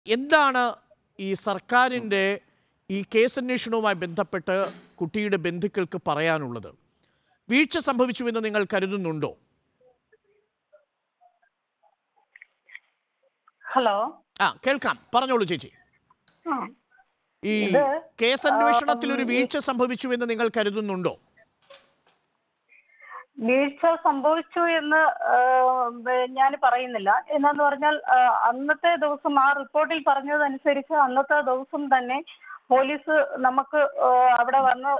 എന്താണ് ഈ സർക്കാരിൻ്റെ ഈ കേസന്വേഷണവുമായി ബന്ധപ്പെട്ട് കുട്ടിയുടെ ബന്ധുക്കൾക്ക് പറയാനുള്ളത് വീഴ്ച സംഭവിച്ചുവെന്ന് നിങ്ങൾ കരുതുന്നുണ്ടോ ഹലോ ആ കേൾക്കാം പറഞ്ഞോളൂ ചേച്ചി ആ, ഈ ഇത്, കേസന്വേഷണത്തിൽ ഒരു ആ, ഈ- വീഴ്ച സംഭവിച്ചുവെന്ന് നിങ്ങൾ കരുതുന്നുണ്ടോ വീഴ്ച സംഭവിച്ചു എന്ന് ഞാൻ പറയുന്നില്ല എന്നാന്ന് പറഞ്ഞാൽ ആ, അന്നത്തെ ദിവസം ആ റിപ്പോർട്ടിൽ പറഞ്ഞതനുസരിച്ച് അന്നത്തെ ദിവസം തന്നെ പോലീസ് നമുക്ക് ആ, അവിടെ വന്ന്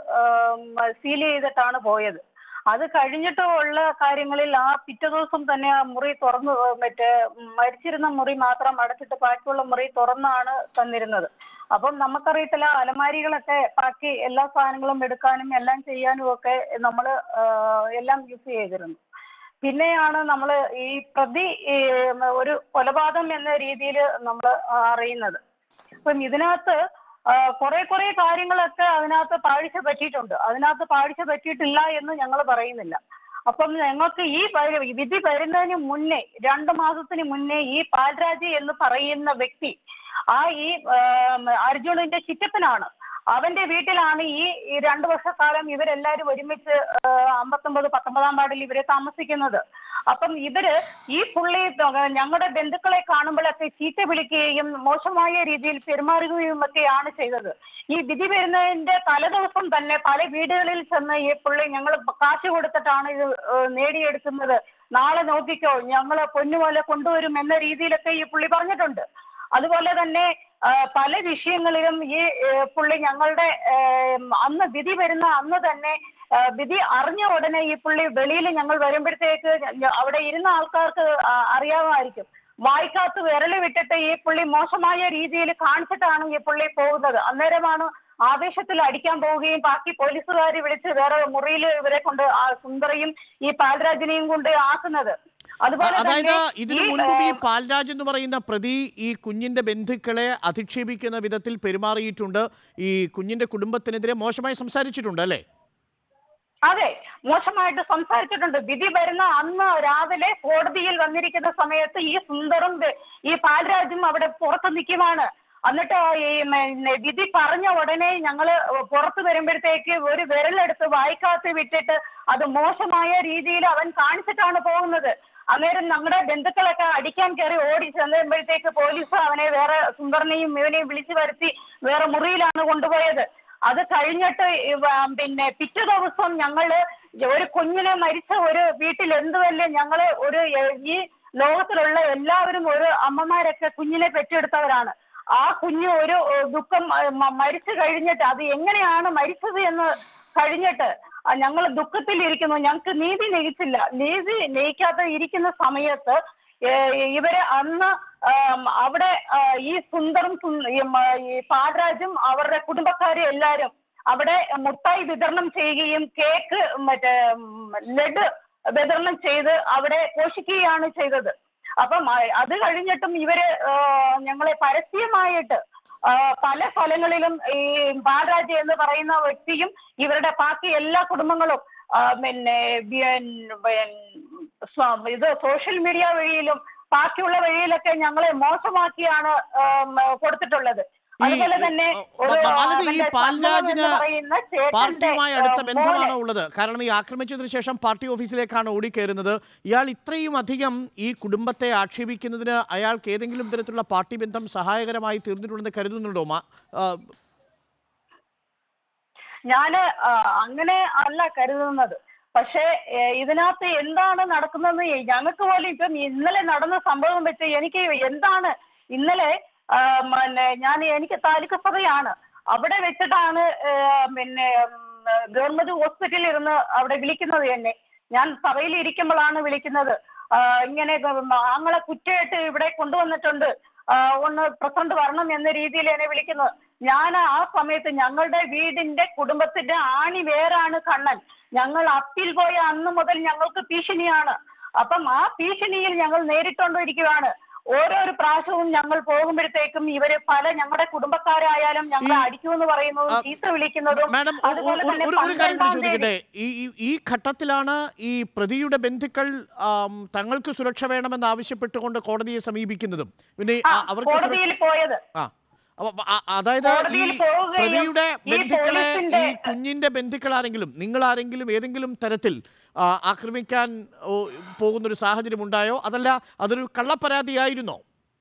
സീൽ ചെയ്തിട്ടാണ് പോയത് അത് കഴിഞ്ഞിട്ട് ഉള്ള കാര്യങ്ങളിൽ ആ പിറ്റേ ദിവസം തന്നെ ആ മുറി തുറന്ന് മറ്റേ മരിച്ചിരുന്ന മുറി മാത്രം അടച്ചിട്ട് ബാക്കിയുള്ള മുറി തുറന്നാണ് തന്നിരുന്നത് അപ്പം നമുക്കറിയത്തില്ല അലമാരികളൊക്കെ ബാക്കി എല്ലാ സാധനങ്ങളും എടുക്കാനും എല്ലാം ചെയ്യാനും ഒക്കെ നമ്മൾ എല്ലാം യൂസ് ചെയ്തിരുന്നു പിന്നെയാണ് നമ്മൾ ഈ പ്രതി ഈ, ഒരു കൊലപാതകം എന്ന രീതിയിൽ നമ്മൾ അറിയുന്നത് അപ്പം ഇതിനകത്ത് കുറെ കുറെ കാര്യങ്ങളൊക്കെ അതിനകത്ത് പാഴ്ച പറ്റിയിട്ടുണ്ട് അതിനകത്ത് പാഴ്ച പറ്റിയിട്ടില്ല എന്ന് ഞങ്ങൾ പറയുന്നില്ല അപ്പം ഞങ്ങൾക്ക് ഈ വര- വിധി വരുന്നതിന് മുന്നേ രണ്ട് മാസത്തിന് മുന്നേ ഈ പാൽരാജ് എന്ന് പറയുന്ന വ്യക്തി ആ ഈ ആം, അർജുനന്റെ ചിറ്റപ്പനാണ് അവന്റെ വീട്ടിലാണ് ഈ ഈ രണ്ടു വർഷക്കാലം ഇവരെല്ലാരും ഒരുമിച്ച് ആ, അമ്പത്തൊമ്പത് പത്തൊമ്പതാം വാർഡിൽ ഇവരെ താമസിക്കുന്നത് അപ്പം ഇവര് ഈ പുള്ളി ഞങ്ങളുടെ ബന്ധുക്കളെ കാണുമ്പോഴൊക്കെ ചീത്ത വിളിക്കുകയും മോശമായ രീതിയിൽ പെരുമാറുകയും ഒക്കെയാണ് ചെയ്തത് ഈ വിധി വരുന്നതിന്റെ തലേദിവസം തന്നെ പല വീടുകളിൽ ചെന്ന് ഈ പുള്ളി ഞങ്ങൾ കാശ് കൊടുത്തിട്ടാണ് ഇത് ഏഹ്, നേടിയെടുക്കുന്നത് നാളെ നോക്കിക്കോ ഞങ്ങള് പൊന്നുപോലെ കൊണ്ടുവരും എന്ന രീതിയിലൊക്കെ ഈ പുള്ളി പറഞ്ഞിട്ടുണ്ട് അതുപോലെ തന്നെ ആ, പല വിഷയങ്ങളിലും ഈ ഏഹ്, പുള്ളി ഞങ്ങളുടെ ഏഹ്, അന്ന് വിധി വരുന്ന അന്ന് തന്നെ ആ, വിധി അറിഞ്ഞ ഉടനെ ഈ പുള്ളി വെളിയിൽ ഞങ്ങൾ വരുമ്പോഴത്തേക്ക് ഞ- അവിടെ ഇരുന്ന ആൾക്കാർക്ക് ആ, അറിയാമായിരിക്കും വായിക്കാത്ത വിരല് വിട്ടിട്ട് ഈ പുള്ളി മോശമായ രീതിയിൽ കാണിച്ചിട്ടാണ് ഈ പുള്ളി പോകുന്നത് അന്നേരമാണ് ആവേശത്തിൽ അടിക്കാൻ പോവുകയും ബാക്കി പോലീസുകാർ വിളിച്ച് വേറെ മുറിയിൽ ഇവരെ കൊണ്ട് ആ സുന്ദറിയും ഈ പാൽരാജിനെയും കൊണ്ട് ആക്കുന്നത് അതുപോലെ അതായത് തന്നെ ഇതിനു ഈ, മുൻപും ഈ ഏഹ്, പാൽരാജ് എന്ന് പറയുന്ന പ്രതി ഈ കുഞ്ഞിന്റെ ബന്ധുക്കളെ അധിക്ഷേപിക്കുന്ന വിധത്തിൽ പെരുമാറിയിട്ടുണ്ട് ഈ കുഞ്ഞിന്റെ കുടുംബത്തിനെതിരെ മോശമായി സംസാരിച്ചിട്ടുണ്ട് അല്ലേ അതെ മോശമായിട്ട് സംസാരിച്ചിട്ടുണ്ട് വിധി വരുന്ന അന്ന് രാവിലെ കോടതിയിൽ വന്നിരിക്കുന്ന സമയത്ത് ഈ സുന്ദറും ബെ- ഈ പാൽരാജും അവിടെ പുറത്ത് നിൽക്കുവാണ് എന്നിട്ട് ഈ മ- വിധി പറഞ്ഞ ഉടനെ ഞങ്ങള് പുറത്ത് വരുമ്പോഴത്തേക്ക് ഒരു വിരലെടുത്ത് വായിക്കാത്ത വിട്ടിട്ട് അത് മോശമായ രീതിയിൽ അവൻ കാണിച്ചിട്ടാണ് പോകുന്നത് അന്നേരം ഞങ്ങളുടെ ബന്ധുക്കളൊക്കെ അടിക്കാൻ കയറി ഓടി ചെല്ലുമ്പോഴത്തേക്ക് പോലീസ് അവനെ വേറെ സുന്ദറിനെയും ഇവനെയും വിളിച്ചു വരുത്തി വേറെ മുറിയിലാണ് കൊണ്ടുപോയത് അത് കഴിഞ്ഞിട്ട് ഇവ- പിന്നെ പിറ്റേ ദിവസം ഞങ്ങള് ഒരു കുഞ്ഞിനെ മരിച്ച ഒരു വീട്ടിൽ എന്തുവല്ലേ ഞങ്ങള് ഒരു എ- ഈ ലോകത്തിലുള്ള എല്ലാവരും ഒരു അമ്മമാരൊക്കെ കുഞ്ഞിനെ പെറ്റെടുത്തവരാണ് ആ കുഞ്ഞ് ഒരു ഏഹ്, ദുഃഖം അഹ് മ- മരിച്ചു കഴിഞ്ഞിട്ട് അത് എങ്ങനെയാണ് മരിച്ചത് എന്ന് കഴിഞ്ഞിട്ട് ഞങ്ങൾ ദുഃഖത്തിലിരിക്കുന്നു ഞങ്ങൾക്ക് നീതി ലഭിച്ചില്ല നീതി ലയിക്കാതെ ഇരിക്കുന്ന സമയത്ത് ഏഹ്, ഇവര് അന്ന് ആം, അവിടെ ആ, ഈ സുന്ദറും സുന്ദ- ഈ മ- ഈ പാൽരാജും അവരുടെ കുടുംബക്കാരും എല്ലാരും അവിടെ മുട്ടായി വിതരണം ചെയ്യുകയും കേക്ക് മറ്റേ ഉം, ലഡു വിതരണം ചെയ്ത് അവിടെ പോഷിക്കുകയാണ് ചെയ്തത് അപ്പം ആ- അത് കഴിഞ്ഞിട്ടും ഇവര് ആ, ഞങ്ങളെ പരസ്യമായിട്ട് ആ, പല സ്ഥലങ്ങളിലും ഈ ബാലരാജ് എന്ന് പറയുന്ന വ്യക്തിയും ഇവരുടെ ബാക്കി എല്ലാ കുടുംബങ്ങളും ആ, പിന്നെ ബിയൻ- ബിയൻ- സ്വ- ഇത് സോഷ്യൽ മീഡിയ വഴിയിലും ബാക്കിയുള്ള വഴിയിലൊക്കെ ഞങ്ങളെ മോശമാക്കിയാണ് ആം, കൊടുത്തിട്ടുള്ളത് ഈ- അതുപോലെ തന്നെ ഒരു മ- മാലതി, ഈ അവന്റെ പാൽരാജിന് സമ്മതം എന്ന് പറയുന്ന ചേട്ടന്റെ, പാർട്ടിയുമായി അടുത്ത ആ, ബന്ധമാണോ മോനെ- ഉള്ളത് കാരണം ഈ ആക്രമിച്ചതിന് ശേഷം പാർട്ടി ഓഫീസിലേക്കാണ് ഓടിക്കയറുന്നത് ഇയാൾ ഇത്രയും അധികം ഈ കുടുംബത്തെ ആക്ഷേപിക്കുന്നതിന് അയാൾക്ക് ഏതെങ്കിലും തരത്തിലുള്ള പാർട്ടി ബന്ധം സഹായകരമായി തീർന്നിട്ടുണ്ടെന്ന് കരുതുന്നുണ്ടോ മാ- ആ, ഞാന് ആ, അങ്ങനെ അല്ല കരുതുന്നത് പക്ഷേ ഏ, ഇതിനകത്ത് എന്താണ് നടക്കുന്നത് ഞങ്ങൾക്ക് പോലും ഇപ്പം ഇന്നലെ നടന്ന സംഭവം വെച്ച് എനിക്ക് എന്താണ് ഇന്നലെ ആ, പിന്നെ ഞാൻ എനിക്ക് താലൂക്ക് സഭയാണ് അവിടെ വെച്ചിട്ടാണ് ഏ, പിന്നെ ഉം, ഗവൺമെന്റ് ഹോസ്പിറ്റലിൽ ഇരുന്ന് അവിടെ വിളിക്കുന്നത് എന്നെ ഞാൻ സഭയിൽ ഇരിക്കുമ്പോഴാണ് വിളിക്കുന്നത് ആ, ഇങ്ങനെ ആങ്ങളെ കുറ്റമായിട്ട് ഇവിടെ കൊണ്ടുവന്നിട്ടുണ്ട് ആ, ഒന്ന് പ്രസന്റ് വരണം എന്ന രീതിയിൽ എന്നെ വിളിക്കുന്നത് ഞാൻ ആ സമയത്ത് ഞങ്ങളുടെ വീടിന്റെ കുടുംബത്തിന്റെ ആണി വേരാണ് കണ്ണൻ ഞങ്ങൾ അപ്പീൽ പോയ അന്ന് മുതൽ ഞങ്ങൾക്ക് ഭീഷണിയാണ് അപ്പം ആ ഭീഷണിയിൽ ഞങ്ങൾ നേരിട്ടുകൊണ്ടിരിക്കുകയാണ് ഓരോരോ പ്രാവശ്യവും ഞങ്ങൾ പോകുമ്പോഴത്തേക്കും ഇവര് പല ഞങ്ങളുടെ കുടുംബക്കാരായാലും ഞങ്ങളെ ഈ- അടിക്കുമെന്ന് പറയുന്നതും ആ, ചീത്ത വിളിക്കുന്നതും മാഡം ഒ- ഒ- അതുപോലെ ഒരു തന്നെ ഒരു- ഒരു കാര്യം കൂടി പന്ത്രണ്ടാം തീയതി ചോദിക്കട്ടെ ഈ ഈ- ഈ ഘട്ടത്തിലാണ് ഈ പ്രതിയുടെ ബന്ധുക്കൾ ആം, തങ്ങൾക്ക് സുരക്ഷ വേണമെന്ന് ആവശ്യപ്പെട്ടുകൊണ്ട് കോടതിയെ സമീപിക്കുന്നതും പിന്നെ ആ, ആ, അവർക്ക് സുരക്ഷ കോടതിയിൽ പോയത് ആ അപ്പൊ ആ- അതായത് ഈ കോടതിയിൽ പോവുകയും പ്രതിയുടെ ഈ ബന്ധുക്കളെ ഈ പോലീസിന്റെ- കുഞ്ഞിന്റെ ബന്ധുക്കൾ ആരെങ്കിലും നിങ്ങൾ ആരെങ്കിലും ഏതെങ്കിലും തരത്തിൽ ആ, ആക്രമിക്കാൻ ഓ, പോകുന്നൊരു സാഹചര്യം ഉണ്ടായോ അതല്ല അതൊരു കള്ളപ്പരാതിയായിരുന്നോ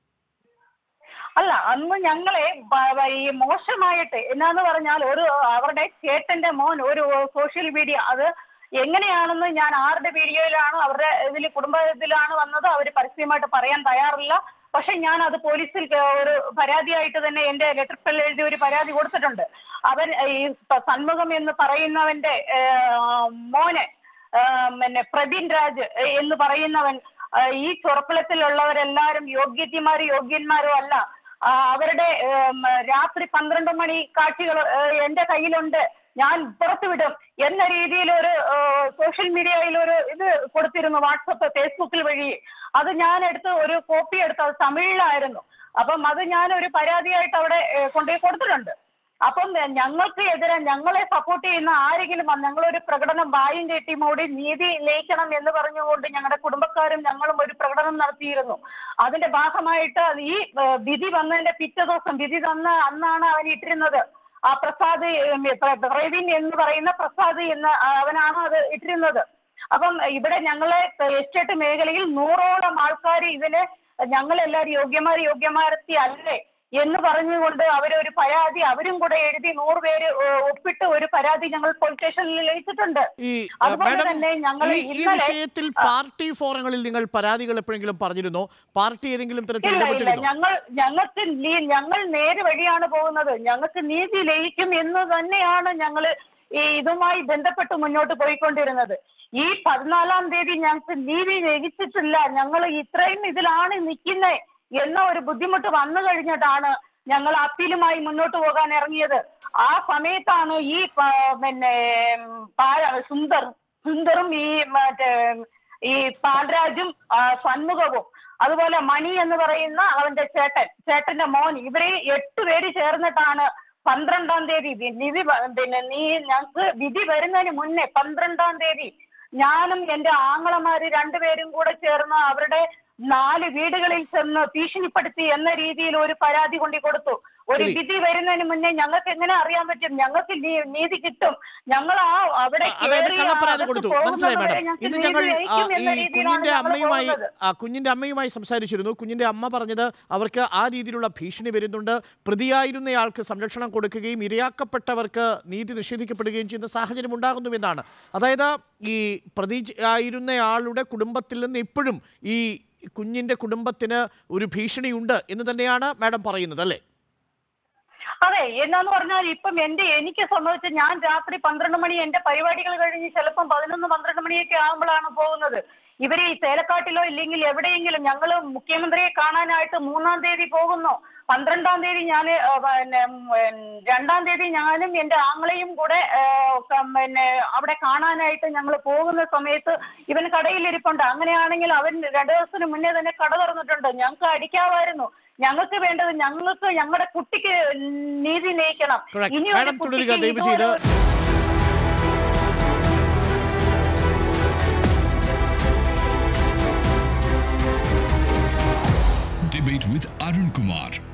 അല്ല അന്ന് ഞങ്ങളെ ബ- ബ- ഈ മോശമായിട്ട് എന്നാന്ന് പറഞ്ഞാൽ ഒരു അവരുടെ ചേട്ടന്റെ മോൻ ഒരു സോഷ്യൽ മീഡിയ അത് എങ്ങനെയാണെന്ന് ഞാൻ ആരുടെ വീഡിയോയിലാണ് അവരുടെ ഇതിൽ കുടുംബത്തിലാണ് വന്നത് അവർ പരസ്യമായിട്ട് പറയാൻ തയ്യാറില്ല പക്ഷെ ഞാൻ അത് പോലീസിൽ ക- ഒരു പരാതിയായിട്ട് തന്നെ എന്റെ ലെറ്റർ പെൽ എഴുതി ഒരു പരാതി കൊടുത്തിട്ടുണ്ട് അവൻ ഈ സ- സന്മുഖം എന്ന് പറയുന്നവന്റെ ഏഹ്, മോനെ ഏഹ്, പിന്നെ പ്രബീൻ രാജ് എന്ന് പറയുന്നവൻ ഏഹ്, ഈ ചുറക്കുളത്തിലുള്ളവരെല്ലാരും യോഗ്യത്യമാരും യോഗ്യന്മാരും അല്ല ആ, അവരുടെ ഏം, രാത്രി പന്ത്രണ്ട് മണി കാഴ്ചകൾ എന്റെ കയ്യിലുണ്ട് ഞാൻ പുറത്തുവിടും എന്ന രീതിയിൽ ഒരു സോഷ്യൽ മീഡിയയിൽ ഒരു ഇത് കൊടുത്തിരുന്നു വാട്സപ്പ് ഫേസ്ബുക്കിൽ വഴി അത് ഞാൻ എടുത്ത് ഒരു കോപ്പി എടുത്ത് അത് തമിഴിലായിരുന്നു അപ്പം അത് ഞാൻ ഒരു പരാതിയായിട്ട് അവിടെ ഏ, കൊണ്ടുപോയി കൊടുത്തിട്ടുണ്ട് അപ്പം എ, ഞങ്ങൾക്ക് എതിരെ ഞങ്ങളെ സപ്പോർട്ട് ചെയ്യുന്ന ആരെങ്കിലും വന്ന് ഞങ്ങളൊരു പ്രകടനം വായും കെട്ടി മൂടി നീതി ലയിക്കണം എന്ന് പറഞ്ഞുകൊണ്ട് ഞങ്ങളുടെ കുടുംബക്കാരും ഞങ്ങളും ഒരു പ്രകടനം നടത്തിയിരുന്നു അതിന്റെ ഭാഗമായിട്ട് ഈ ഏ, വിധി വന്നതിന്റെ പിറ്റേ ദിവസം വിധി തന്ന അന്നാണ് അവൻ ഇട്ടിരുന്നത് ആ പ്രസാദ് ഉം, പ്ര- പ്രവീൺ എന്ന് പറയുന്ന പ്രസാദ് എന്ന് ആ, അവനാണ് അത് ഇട്ടിരുന്നത് അപ്പം ഇവിടെ ഞങ്ങളെ എസ്റ്റേറ്റ് മേഖലയിൽ നൂറോളം ആൾക്കാർ ഇതിന് ഞങ്ങളെല്ലാവരും യോഗ്യമാർ യോഗ്യമാരത്തി അല്ലേ എന്ന് പറഞ്ഞുകൊണ്ട് അവരൊരു പരാതി അവരും കൂടെ എഴുതി നൂറ് പേര് ഏ, ഒപ്പിട്ട് ഒരു പരാതി ഞങ്ങൾ പോലീസ് സ്റ്റേഷനിൽ ലയിച്ചിട്ടുണ്ട് ഈ ആ, അതുപോലെ മാഡം തന്നെ ഞങ്ങൾ ഈ ഈ ഇന്നലെ വിഷയത്തിൽ പാർട്ടി ഫോറങ്ങളിൽ നിങ്ങൾ പരാതികൾ എപ്പോഴെങ്കിലും പറഞ്ഞിരുന്നോ പാർട്ടി ഏതെങ്കിലും തരത്തിൽ ഇല്ല ഇല്ല ഇടപെട്ടിരുന്നോ ഞങ്ങൾ ഞങ്ങൾക്ക് നീ- ഞങ്ങൾ നേര് വഴിയാണ് പോകുന്നത് ഞങ്ങൾക്ക് നീതി ലയിക്കും എന്ന് തന്നെയാണ് ഞങ്ങൾ ഈ ഇതുമായി ബന്ധപ്പെട്ട് മുന്നോട്ട് പോയിക്കൊണ്ടിരുന്നത് ഈ പതിനാലാം തീയതി ഞങ്ങൾക്ക് നീതി ലഭിച്ചിട്ടില്ല ഞങ്ങൾ ഇത്രയും ഇതിലാണ് നിൽക്കുന്നത് എന്ന ഒരു ബുദ്ധിമുട്ട് വന്നു കഴിഞ്ഞിട്ടാണ് ഞങ്ങൾ അപ്പീലുമായി മുന്നോട്ട് പോകാൻ ഇറങ്ങിയത് ആ സമയത്താണ് ഈ പ- പിന്നെ ഉം, പാ- സുന്ദർ സുന്ദറും ഈ മറ്റേ ഈ പാൽരാജും ആ, സന്മുഖവും അതുപോലെ മണി എന്ന് പറയുന്ന അവന്റെ ചേട്ടൻ ചേട്ടന്റെ മോൻ ഇവരെ എട്ട് പേര് ചേർന്നിട്ടാണ് പന്ത്രണ്ടാം തീയതി വി- വിധി വ- പിന്നെ നീ ഞങ്ങൾക്ക് വിധി വരുന്നതിന് മുന്നേ പന്ത്രണ്ടാം തീയതി ഞാനും എന്റെ ആങ്ങളമാര് രണ്ടുപേരും കൂടെ ചേർന്ന് അവരുടെ നാല് വീടുകളിൽ ചെന്ന് ഭീഷണിപ്പെടുത്തി എന്ന രീതിയിൽ ഒരു പരാതി കൊണ്ടു കൊടുത്തു ഒരു ശരി. വിധി വരുന്നതിന് മുന്നേ ഞങ്ങൾക്ക് എങ്ങനെ അറിയാൻ പറ്റും ഞങ്ങൾക്ക് നീ- നീതി കിട്ടും ഞങ്ങൾ ആ അവിടെ ആ, അതായത് കേറി കള്ളപ്പരാതി അകത്ത് കൊടുത്തു പോകുന്നത് മനസ്സിലായി വരെ മാഡം ഞങ്ങൾക്ക് ഇന്ന് നീതി ഞങ്ങൾ ആ, ലഭിക്കും എന്ന ഈ രീതിയിലാണ് കുഞ്ഞിന്റെ ഞങ്ങൾ അമ്മയുമായി പോകുന്നത്. ആ കുഞ്ഞിന്റെ അമ്മയുമായി സംസാരിച്ചിരുന്നു കുഞ്ഞിന്റെ അമ്മ പറഞ്ഞത് അവർക്ക് ആ രീതിയിലുള്ള ഭീഷണി വരുന്നുണ്ട് പ്രതിയായിരുന്നയാൾക്ക് സംരക്ഷണം കൊടുക്കുകയും ഇരയാക്കപ്പെട്ടവർക്ക് നീതി നിഷേധിക്കപ്പെടുകയും ചെയ്യുന്ന സാഹചര്യം ഉണ്ടാകുന്നുവെന്നാണ് അതായത് ഈ പ്രതി ആയിരുന്നയാളുടെ കുടുംബത്തിൽ നിന്ന് ഇപ്പോഴും ഈ കുഞ്ഞിന്റെ കുടുംബത്തിന് ഒരു ഭീഷണിയുണ്ട് എന്ന് തന്നെയാണ് മാഡം പറയുന്നത് അല്ലേ അതെ എന്നാന്ന് പറഞ്ഞാൽ ഇപ്പം എന്റെ എനിക്ക് സംഭവിച്ച ഞാൻ രാത്രി പന്ത്രണ്ട് മണി എന്റെ പരിപാടികൾ കഴിഞ്ഞ് ചിലപ്പം പതിനൊന്ന് പന്ത്രണ്ട് മണിയൊക്കെ ആകുമ്പോഴാണ് പോകുന്നത് ഇവര് ഈ ചേലക്കാട്ടിലോ ഇല്ലെങ്കിൽ എവിടെയെങ്കിലും ഞങ്ങൾ മുഖ്യമന്ത്രിയെ കാണാനായിട്ട് മൂന്നാം തീയതി പോകുന്നു പന്ത്രണ്ടാം തീയതി ഞാൻ പിന്നെ ഉം, രണ്ടാം തീയതി ഞാനും എന്റെ ആങ്ങളെയും കൂടെ ആ, ക- പിന്നെ അവിടെ കാണാനായിട്ട് ഞങ്ങൾ പോകുന്ന സമയത്ത് ഇവൻ കടയിലിരിപ്പുണ്ട് അങ്ങനെയാണെങ്കിൽ അവൻ രണ്ടു ദിവസത്തിന് മുന്നേ തന്നെ കട തുറന്നിട്ടുണ്ട് ഞങ്ങൾക്ക് അടിക്കാമായിരുന്നു ഞങ്ങൾക്ക് വേണ്ടത് ഞങ്ങൾക്ക് ഞങ്ങളുടെ കുട്ടിക്ക് നീതി നയിക്കണം Correct. ഇനി ഒരു മാഡം തുടരുക കുട്ടിക്ക് ദയവ് ചെയ്ത് ഇതുപോലെ Debate with Arun Kumar